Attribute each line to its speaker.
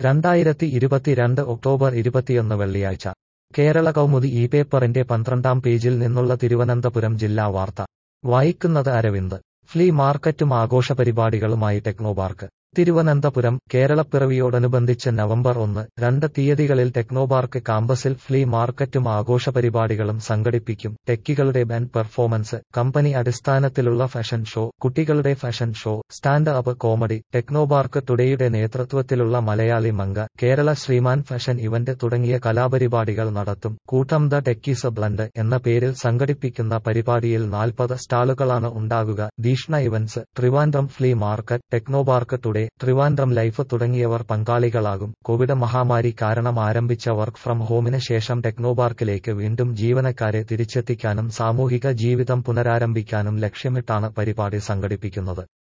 Speaker 1: രണ്ടായിരത്തി ഇരുപത്തിരണ്ട് ഒക്ടോബർ ഇരുപത്തിയൊന്ന് വെള്ളിയാഴ്ച കേരള കൗമുദി ഈ പേപ്പറിന്റെ പന്ത്രണ്ടാം പേജിൽ നിന്നുള്ള തിരുവനന്തപുരം ജില്ലാ വാർത്ത വായിക്കുന്നത് അരവിന്ദ് ഫ്ലീ മാർക്കറ്റും ആഘോഷപരിപാടികളുമായി ടെക്നോപാർക്ക് തിരുവനന്തപുരം കേരളപ്പിറവിയോടനുബന്ധിച്ച് നവംബർ ഒന്ന് രണ്ട് തീയതികളിൽ ടെക്നോപാർക്ക് കാമ്പസിൽ ഫ്ലീ മാർക്കറ്റും ആഘോഷപരിപാടികളും സംഘടിപ്പിക്കും ടെക്കികളുടെ ബാൻഡ് പെർഫോമൻസ് കമ്പനി അടിസ്ഥാനത്തിലുള്ള ഫാഷൻ ഷോ കുട്ടികളുടെ fashion show stand up comedy Technopark ടുഡേയുടെ നേതൃത്വത്തിലുള്ള മലയാളി മംഗ കേരള ശ്രീമാൻ ഫാഷൻ ഇവന്റ് തുടങ്ങിയ കലാപരിപാടികൾ നടത്തും കൂട്ടം ദ ടെക്കീസ് ബ്ലണ്ട് എന്ന പേരിൽ സംഘടിപ്പിക്കുന്ന പരിപാടിയിൽ നാൽപ്പത് സ്റ്റാളുകളാണ് ഉണ്ടാകുക Deeshna events Trivandrum flea market Technopark today Trivandrum life തുടങ്ങിയവർ പങ്കാളികളാകും കോവിഡ് മഹാമാരി കാരണം ആരംഭിച്ച വർക്ക് ഫ്രം ഹോമിന് ശേഷം ടെക്നോപാർക്കിലേക്ക് വീണ്ടും ജീവനക്കാരെ തിരിച്ചെത്തിക്കാനും സാമൂഹിക ജീവിതം പുനരാരംഭിക്കാനും ലക്ഷ്യമിട്ടാണ് പരിപാടി സംഘടിപ്പിക്കുന്നത്